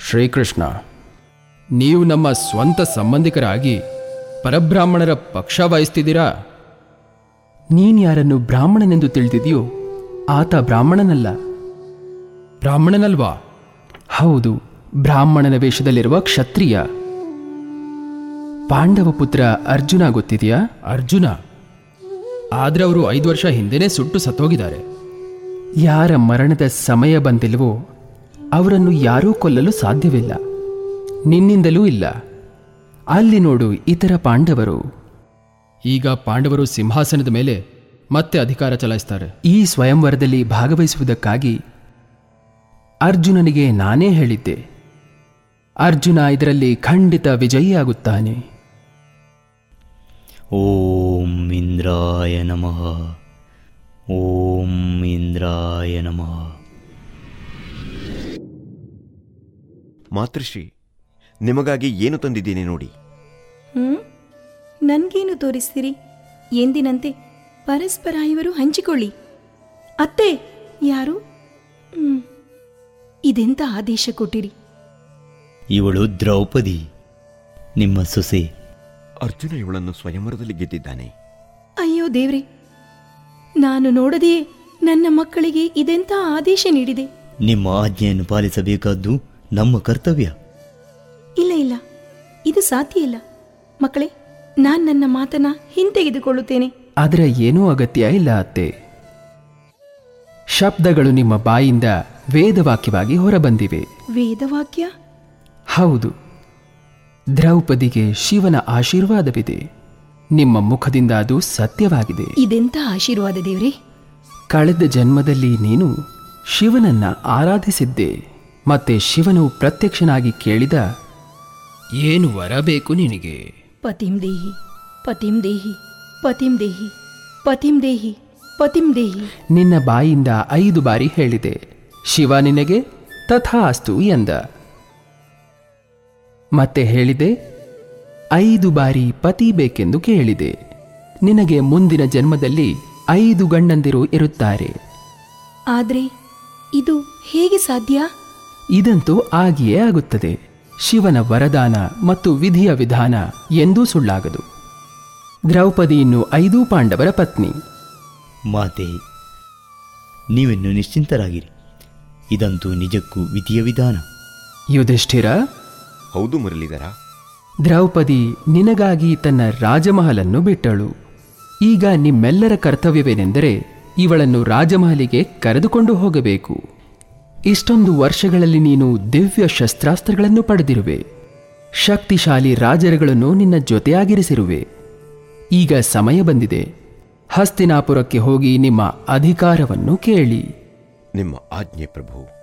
ಶ್ರೀಕೃಷ್ಣ ನೀವು ನಮ್ಮ ಸ್ವಂತ ಸಂಬಂಧಿಕರಾಗಿ ಪರಬ್ರಾಹ್ಮಣರ ಪಕ್ಷ ವಹಿಸ್ತಿದ್ದೀರಾ ನೀನ್ ಯಾರನ್ನು ಬ್ರಾಹ್ಮಣನೆಂದು ತಿಳಿದಿದೆಯೋ ಆತ ಬ್ರಾಹ್ಮಣನಲ್ಲ ಬ್ರಾಹ್ಮಣನಲ್ವಾ ಹೌದು ಬ್ರಾಹ್ಮಣನ ವೇಷದಲ್ಲಿರುವ ಕ್ಷತ್ರಿಯ ಪಾಂಡವ ಪುತ್ರ ಅರ್ಜುನ ಗೊತ್ತಿದೆಯಾ ಅರ್ಜುನ ಆದ್ರೆ ಅವರು ಐದು ವರ್ಷ ಹಿಂದೆನೇ ಸುಟ್ಟು ಸತ್ತೋಗಿದ್ದಾರೆ ಯಾರ ಮರಣದ ಸಮಯ ಬಂದಿಲ್ವೋ ಅವರನ್ನು ಯಾರೂ ಕೊಲ್ಲಲು ಸಾಧ್ಯವಿಲ್ಲ ನಿನ್ನಿಂದಲೂ ಇಲ್ಲ ಅಲ್ಲಿ ನೋಡು ಇತರ ಪಾಂಡವರು ಈಗ ಪಾಂಡವರು ಸಿಂಹಾಸನದ ಮೇಲೆ ಮತ್ತೆ ಅಧಿಕಾರ ಚಲಾಯಿಸ್ತಾರೆ ಈ ಸ್ವಯಂವರದಲ್ಲಿ ಭಾಗವಹಿಸುವುದಕ್ಕಾಗಿ ಅರ್ಜುನನಿಗೆ ನಾನೇ ಹೇಳಿದ್ದೆ ಅರ್ಜುನ ಇದರಲ್ಲಿ ಖಂಡಿತ ವಿಜಯಿಯಾಗುತ್ತಾನೆ ಓಂ ಇಂದ್ರಾಯ ನಮಃ ಓಂ ಇಂದ್ರಾಯ ನಮಃ ಮಾತೃಶ್ರೀ ನಿಮಗಾಗಿ ಏನು ತಂದಿದ್ದೀನಿ ನೋಡಿ ಹ್ಮ್ ನನ್ಗೇನು ತೋರಿಸ್ತೀರಿ ಎಂದಿನಂತೆ ಪರಸ್ಪರ ಇವರು ಹಂಚಿಕೊಳ್ಳಿ ಅತ್ತೆ ಯಾರು ಹ್ಮ್ ಇದೆಂತ ಆದೇಶ ಕೊಟ್ಟಿರಿ ಇವಳು ದ್ರೌಪದಿ ನಿಮ್ಮ ಸೊಸೆ ಅರ್ಜುನ ಇವಳನ್ನು ಸ್ವಯಂವರದಲ್ಲಿ ಗೆದ್ದಿದ್ದಾನೆ ಅಯ್ಯೋ ದೇವ್ರೆ ನಾನು ನೋಡದೆಯೇ ನನ್ನ ಮಕ್ಕಳಿಗೆ ಇದೆಂತ ಆದೇಶ ನೀಡಿದೆ ನಿಮ್ಮ ಆಜ್ಞೆಯನ್ನು ಪಾಲಿಸಬೇಕಾದ್ದು ನಮ್ಮ ಕರ್ತವ್ಯ ಇಲ್ಲ ಇಲ್ಲ ಇದು ಸಾಧ್ಯ ಇಲ್ಲ ಮಕ್ಕಳೇ ನಾನು ನನ್ನ ಮಾತನ್ನ ಹಿಂತೆಗೆದುಕೊಳ್ಳುತ್ತೇನೆ ಅದರ ಏನೂ ಅಗತ್ಯ ಇಲ್ಲ ಅತ್ತೆ ಶಬ್ದಗಳು ನಿಮ್ಮ ಬಾಯಿಂದ ವೇದವಾಕ್ಯವಾಗಿ ಹೊರಬಂದಿವೆ ವೇದವಾಕ್ಯ ಹೌದು ದ್ರೌಪದಿಗೆ ಶಿವನ ಆಶೀರ್ವಾದವಿದೆ ನಿಮ್ಮ ಮುಖದಿಂದ ಅದು ಸತ್ಯವಾಗಿದೆ ಇದೆಂತ ಆಶೀರ್ವಾದ ದೇವ್ರೆ ಕಳೆದ ಜನ್ಮದಲ್ಲಿ ನೀನು ಶಿವನನ್ನ ಆರಾಧಿಸಿದ್ದೆ ಮತ್ತೆ ಶಿವನು ಪ್ರತ್ಯಕ್ಷನಾಗಿ ಕೇಳಿದ ಏನು ವರ ಬೇಕು ನಿನಗೆ ಪತಿಂ ದೇಹಿ ಪತಿಂ ದೇಹಿ ಪತಿಂ ದೇಹಿ ಪತಿಂ ದೇಹಿ ಪತಿಂ ದೇಹಿ ನಿನ್ನ ಬಾಯಿಂದ ಐದು ಬಾರಿ ಹೇಳಿದೆ ಶಿವ ನಿನಗೆ ತಥಾಸ್ತು ಎಂದ ಮತ್ತೆ ಹೇಳಿದೆ ಐದು ಬಾರಿ ಪತಿ ಬೇಕೆಂದು ಕೇಳಿದೆ ನಿನಗೆ ಮುಂದಿನ ಜನ್ಮದಲ್ಲಿ ಐದು ಗಂಡಂದಿರು ಇರುತ್ತಾರೆ ಆದ್ರೆ ಇದು ಹೇಗೆ ಸಾಧ್ಯ ಇದಂತೂ ಆಗಿಯೇ ಆಗುತ್ತದೆ ಶಿವನ ವರದಾನ ಮತ್ತು ವಿಧಿಯ ವಿಧಾನ ಎಂದೂ ಸುಳ್ಳಾಗದು ದ್ರೌಪದಿ ಇನ್ನು ಐದೂ ಪಾಂಡವರ ಪತ್ನಿ ಮಾತೆ ನೀವಿನ್ನು ನಿಶ್ಚಿಂತರಾಗಿರಿ ಇದಂತೂ ನಿಜಕ್ಕೂ ವಿಧಿಯ ವಿಧಾನ ಯುಧಿಷ್ಠಿರ ಹೌದು ಮುರಳೀಧರ ದ್ರೌಪದಿ ನಿನಗಾಗಿ ತನ್ನ ರಾಜಮಹಲನ್ನು ಬಿಟ್ಟಳು ಈಗ ನಿಮ್ಮೆಲ್ಲರ ಕರ್ತವ್ಯವೇನೆಂದರೆ ಇವಳನ್ನು ರಾಜಮಹಲಿಗೆ ಕರೆದುಕೊಂಡು ಹೋಗಬೇಕು ಇಷ್ಟೊಂದು ವರ್ಷಗಳಲ್ಲಿ ನೀನು ದಿವ್ಯ ಶಸ್ತ್ರಾಸ್ತ್ರಗಳನ್ನು ಪಡೆದಿರುವೆ ಶಕ್ತಿಶಾಲಿ ರಾಜರುಗಳನ್ನು ನಿನ್ನ ಜೊತೆಯಾಗಿರಿಸಿರುವೆ ಈಗ ಸಮಯ ಬಂದಿದೆ ಹಸ್ತಿನಾಪುರಕ್ಕೆ ಹೋಗಿ ನಿಮ್ಮ ಅಧಿಕಾರವನ್ನು ಕೇಳಿ ನಿಮ್ಮ ಆಜ್ಞೆ ಪ್ರಭು